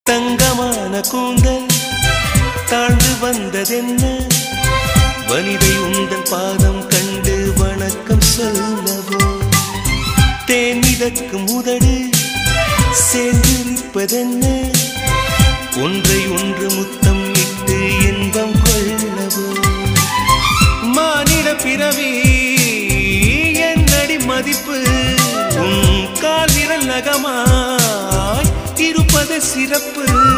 தங்கமான கூந்தல் தாழ்ந்து வந்ததென்ன வனிதை உந்தன் பாதம் கண்டு வணக்கம் சொல்லவோ தேன் மிதக்கும் உதடு சேர்ந்திருப்பதென்ன ஒன்றை ஒன்று முத்தம் இட்டு இன்பம் கொள்ளவோ மானிட பிறவி என்னடி மதிப்பு உன் கால் விரல் நகமாய் இருப்பது சிறப்பு